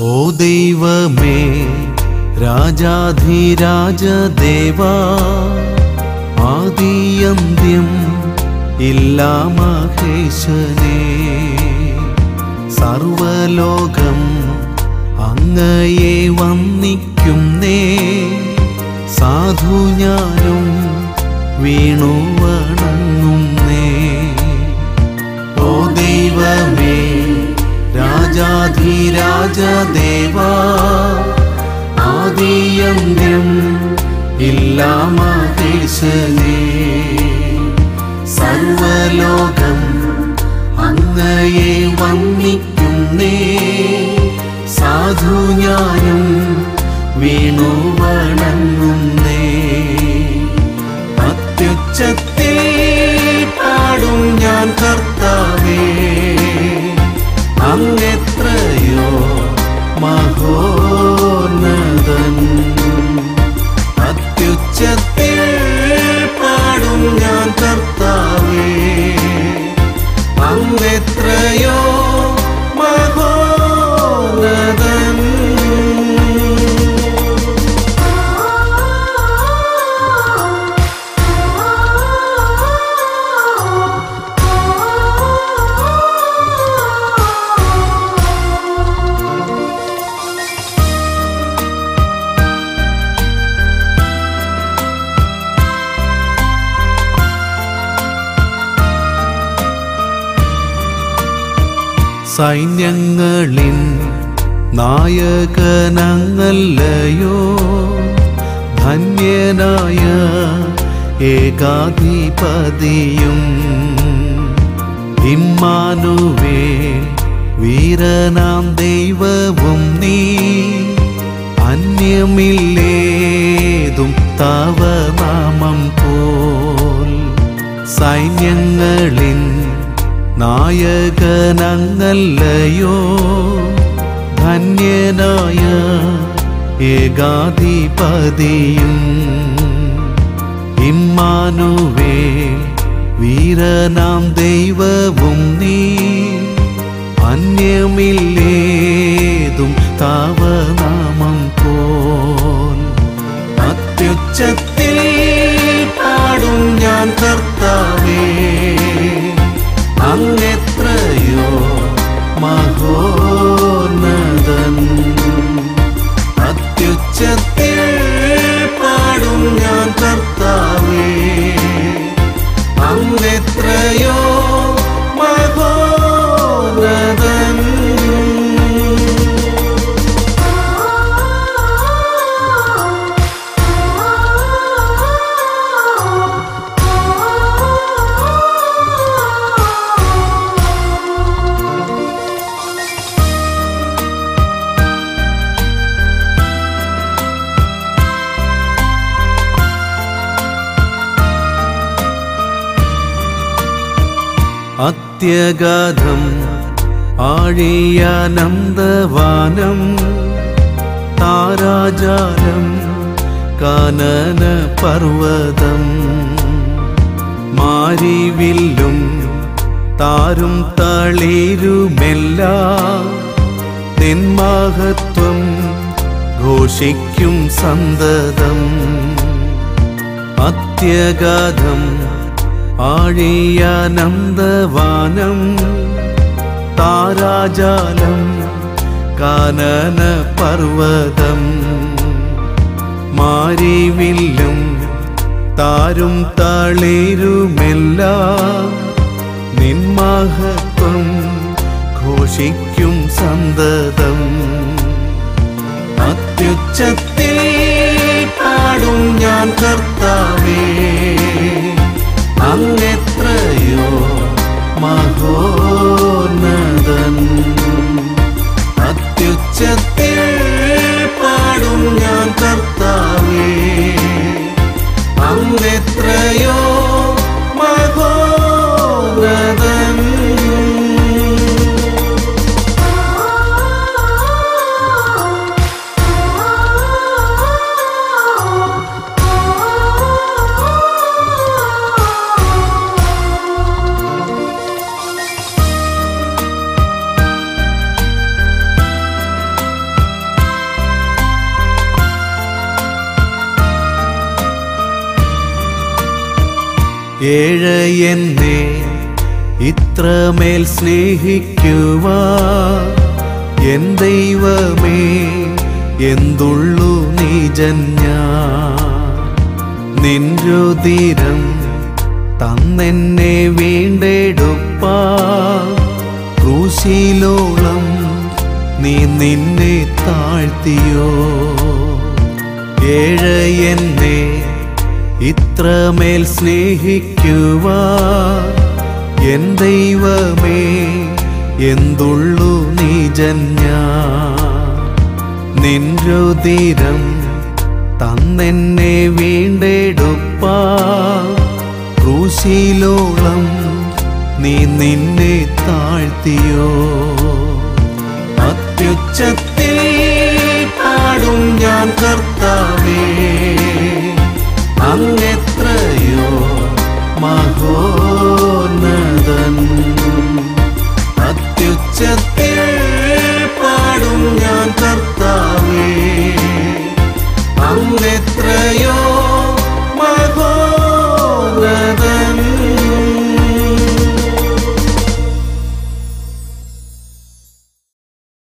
ഓ ദൈവമേ രാജാധിരാജ ദേവാ ആദിയന്ത്യം ഇല്ലാ മഹേശനേ സർവലോകം അങ്ങയെ വന്ദിക്കുന്നേ സാധു ഞാനും വീണു വണങ്ങുന്നേ ഓ ദൈവമേ രാജാധിരാജ ദേവാ ആദിയന്ത്യം ഇല്ലാ മഹേശനേ സർവലോകം അങ്ങയെ വന്ദിക്കുന്നേ സാധു ഞാനും വീണു വണങ്ങുന്നേ അത്യുച്ചത്തിൽ പാടും ഞാൻ കർത്താവേ അങ്ങെത്രയോ മഹോന്നതൻ അത്യുച്ചത്തിൽ പാടും ഞാൻ കർത്താവേ അങ്ങെത്രയോ മഹോന്നതൻ സൈന്യങ്ങളിൻ നായകനങ്ങല്ലയോ ധന്യനായ ഏകാധിപതിയും ഇമ്മാനുവേ വീരനാം ദൈവവും നീ അന്യമില്ലേതും തവ നാമം പോൽ സൈന്യങ്ങളിൻ നായകനങ്ങല്ലയോ ധന്യനായ ഏകാധിപതിയും ഇമ്മാനുവേ വീരനാം ദൈവവും നീ അന്യമില്ലേതും താവനാമം പോൽ അത്യുച്ചത്തിൽ പാടും ഞാൻ കർത്താവേ അങ്ങെത്രയോ മഹോന്നതൻ അത്യുച്ചത്തിൽ പാടും ഞാൻ കർത്താവേ അങ്ങെത്രയോ മഹോന്നതൻ അത്യഗാധം ആഴിയാനന്ദവാനം താരാജാലം കാനന പർവതം മാരിവില്ലും താരും തളിരുമെല്ലാം നിന്മഹത്വം ഘോഷിക്കും സന്തതം അത്യഗാധം ആഴിയാനന്ദവാനം താരാജാലം കാനന പർവതം മാരിവില്ലും താരും തളിരുമെല്ലാം നിന്മഹത്വം ഘോഷിക്കും സന്തതം അത്യുച്ചത്തിൽ പാടും ഞാൻ കർത്താവേ അങ്ങെത്രയോ മഹോന്നതൻ അത്യുച്ചത്തിൽ പാടും ഞാൻ കർത്താവേ അങ്ങെത്രയോ മഹോന്നതൻ Oh എന്നെ ഇത്രമേൽ സ്നേഹിക്കുവാ എൻ ദൈവമേ എന്തുള്ളു നീജന്യ നിൻരുതിരം തന്നെന്നെ വീണ്ടെടുപ്പാ ക്രൂശിലോളം നീ നിന്നെ താഴ്ത്തിയോ ഏഴ് എന്നെ ഇത്രമേൽ സ്നേഹിക്കുവാ എൻ ദൈവമേ എന്തുള്ളു നീജന്യ നിൻരുതിരം തന്നെന്നെ വീണ്ടെടുപ്പാ ക്രൂശിലോളം നീ നിന്നെ താഴ്ത്തിയോ അത്യുച്ചത്തിൽ പാടും ഞാൻ കർത്താവേ